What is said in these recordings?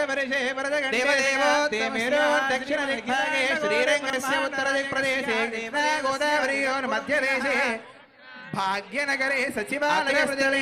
वर्षे वरदगण्डेमेरो दक्षिणदिग्भागे श्रीरङ्गस्य उत्तरदिक्प्रदेशे गोदावरीयोर् मध्यदेशे भाग्यनगरे सचिवालयस्थले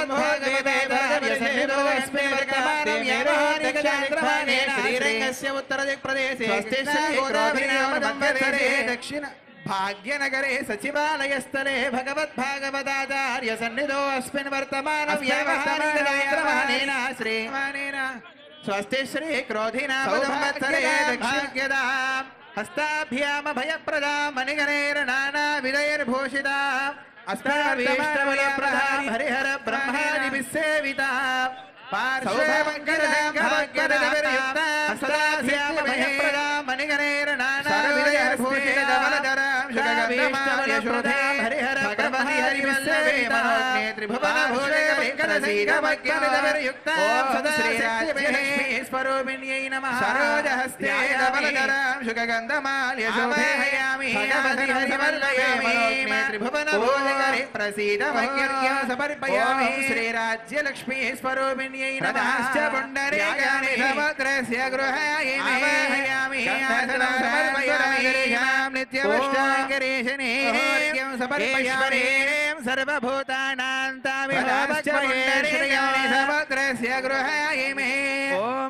भगवद्भागवते श्रीरङ्गस्य उत्तरदिक्प्रदेशे गोदावरीयोर् दक्षिण भाग्यनगरे सचिवालयस्थले भगवद्भागवताचार्य सन्निधो अस्मिन् वर्तमान व्यवहारेण श्रीमानेन स्वस्ति श्री क्रोधिनामसंवत्सरे दक्षिणदाम् हस्ताभ्यामभयप्रदां मणिगणैर् नानाविधैर्भूषिताम् अस्ताभीष्टबलप्रदां हरिहर ब्रह्मादिभिः सेविता पार्श्वमङ्गलजङ्घमङ्गलजविर्युक्ता हस्ताभ्यामभयप्रदां मणिगणैर् नानाविधैर्भूषितबलधरां शुभगन्धमार्यशोधां हरिहर ब्रह्महरिभिः सेविता त्रिभुवनभूषयवेङ्कटसिंहमग्गलजविर्युक्ता सदा श्रीराज्यलक्ष्मीस्वरूपिण्यै नमः सरोजहस्ते धवलधरां शुकगन्धमाल्यशोभयामि त्रिभुवनभूषकरि प्रसीदमग्यर्घ्यं समर्पयामि श्रीराज्यलक्ष्मी स्वरूपिण्यै नमश्च पुण्डरीकानि समग्रस्य गृहायिमि समर्पयामि नित्यवष्टाङ्गरीशने समर्पयामि सर्वभूतानां तामिश्च पुण्डरीकानि समग्रस्य गृहायिमि ॐ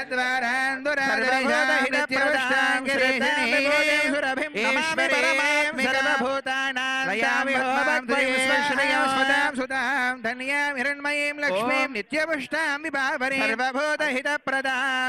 ధన్యామిరణ్మయీం లక్ష్మీం నిత్యపుష్టాం విభావరి సర్వభూతహితప్రదాం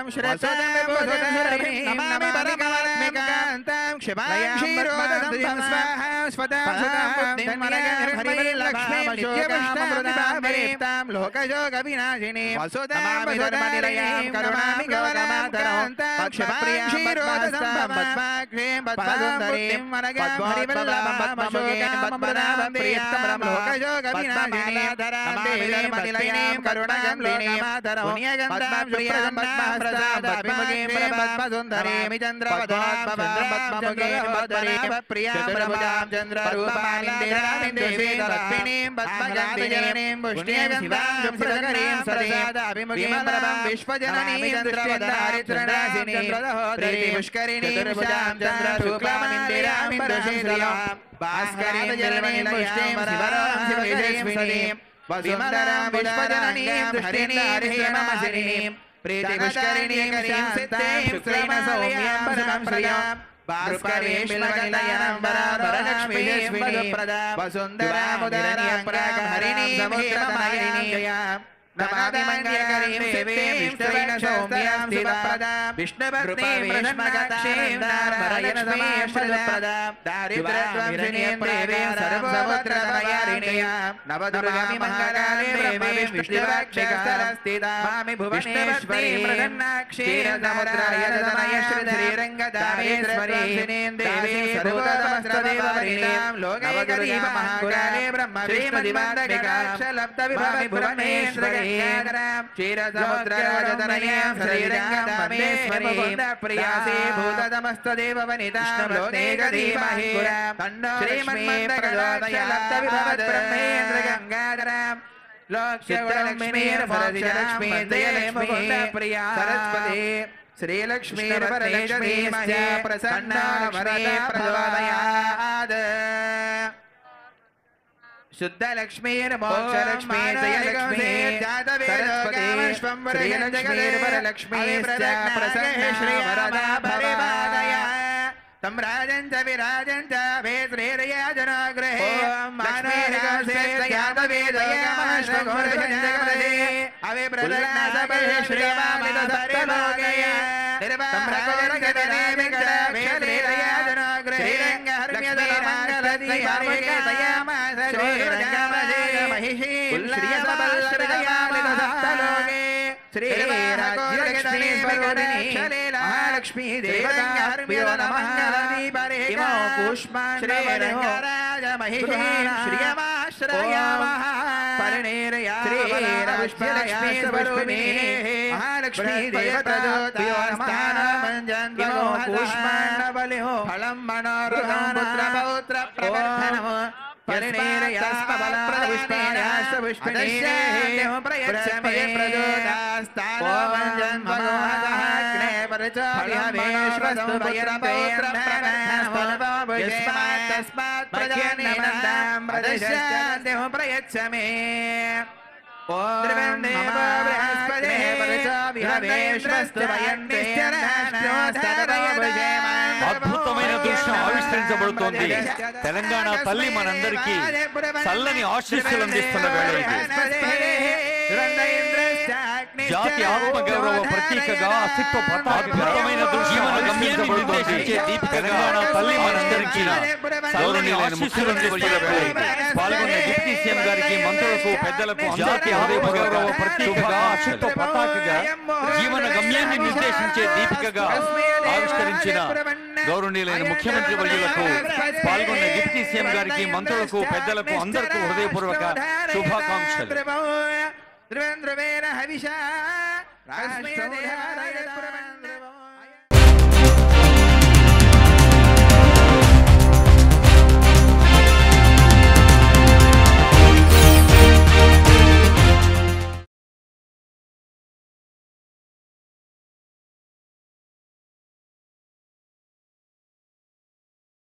శ్రద్ధనమామి పరమాత్మికాంతాం క్షమాం క్షీరోదం స్వాహాం స్వతాం సుతాం ధన్యామిరణ్మయీం లక్ష్మీం నిత్యపుష్టాం విభావరి తాం లోకయోగ వినాశిని వసుదాం వసుధర్మనిలయాం కరుణామి గౌరమాతరాంతాం క్షమాం క్షీరోదం పద్మాక్షేం పద్మసుందరీం మనగాం హరివల్లభం పద్మనాభం ప్రియతమం లోకయోగ వినాశిని నమామి కరుణాం లోకమాతరం పుణ్యగంధాం ప్రియాం పద్మహస్తాదాభిముఖీం పద్మసుందరీమి చంద్రవదాం పద్మముఖీం పద్మనాభ ప్రియాం ప్రభుజాం చంద్రరూపామిందిరామిందుషీం పద్మినీం పద్మజాతజననీం పుష్ణ్యగంధాం శుభ్రకరీం సదాదాభిముఖీం ప్రభాం విశ్వజననీం చంద్రదారిత్రణాశినీం చంద్రదహోదరీం పుష్కరిణీం శాం చంద్రశుక్లామిందిరామిందుషీం భాస్కరీం జననీం పుష్ణీం శివరాం శివకరీం వసుందరాం విశ్వజననీం హరిణీం ప్రీతి పుష్కరిణీం శాం సిద్ధీం శ్రీమ సౌమ్యాం పరమం శ్రియాం భాస్కరీం విలగలయాం వరలక్ష్మీం వసుందరాముదరాం ప్రాగం హరిణీం హేమమాలినీం నమామి మంగళకరీం దేవీం విష్ణువేణ సౌమ్యాం శివప్రదాం విష్ణుభక్తిం ప్రసన్నగతాం నారాయణసమాం శుభప్రదాం దారిద్ర్యధ్వంసినీం దేవీం సర్వసముద్రతనయారిణీం నవదుర్గామి మంగళాలే దేవీం విష్ణువాక్షికారస్థితాం మామి భువనేశ్వరీం ప్రసన్నాక్షీరసముద్రాయతనయ శ్రీరంగదామేశ్వరీం దేవీం సర్వోదమస్తదేవరీం లోకైకదీప మహాకాళే బ్రహ్మ విష్ణు దివాంతకాక్షలబ్ధ విభామి భువనేశ్వరీ క్షీరసముద్రరాజతనయాం శ్రీరంగదామేశ్వరీం ప్రియాసే భూతదమస్తదేవ వనితాం లోకైకదీమహి తన్నో శ్రీమన్మందకలోదయాలబ్ధ విభవత్ బ్రహ్మేంద్ర గంగాధరాం లోక్ష్మీర్భరలక్ష్మీ జయలక్ష్మీ ప్రియా సరస్వతి శ్రీలక్ష్మీ వరలక్ష్మీ ప్రసన్న వరే ప్రచోదయాద్ శుద్ధ లక్ష్మీర్మోక్షలక్ష్మీ జయలక్ష్మీ శ్రీలక్ష్మీర్వరలక్ష్మీ ప్రసన్న శ్రీవరదా భవదయ తం రాజన్ చ విరాజన్ చ వే శ్రీరయాజనాగ్రహే అవే ప్రదగ్నాసపే శ్రీవామిత సర్వలోకయ శ్రీలక్ష్మీ దేవరాజ మహిషీ శ్రియమాశ్రయామః పరిణేరయా శ్రీలక్ష్మీ స్వరూపిణీ మహాలక్ష్మీ దేవతజోతాస్థానమంజన్వో పుష్పాండబలిహో ఫలం మనోరథం పుత్ర పౌత్ర ప్రవర్ధనము ప్రయచ్చమే ఓం నమో బృహస్పతే విహవేశ్వస్తు అద్భుతమైన దృశ్యం ఆవిష్కరించబడుతోంది తెలంగాణ తల్లి మనందరికీ చల్లని ఆశీస్సులు అందిస్తున్న వేళ ఇది జాతి ఆత్మగౌరవ ప్రతీకగా అస్తిత్వ పతాకమైన దృశ్యముల గమ్యాన్ని నిర్దేశించే దీపిక తెలంగాణ తల్లి మనందరికీ గౌరవనీయులైన ముఖ్యమంత్రి వర్యులకు పాల్గొన్న డిప్యూటీ సీఎం గారికి మంత్రులకు పెద్దలకు జాతి ఆత్మగౌరవ ప్రతీకగా అస్తిత్వ పతాకగా జీవన గమ్యాన్ని నిర్దేశించే దీపికగా ఆవిష్కరించిన గౌరవనీయులైన ముఖ్యమంత్రి వర్యులకు పాల్గొన్న డిప్యూటీ సీఎం గారికి మంత్రులకు పెద్దలకు అందరికీ హృదయపూర్వక శుభాకాంక్షలు ధ్రువేంద్రవేణ హవిషా రాష్ట్రదేహాలయ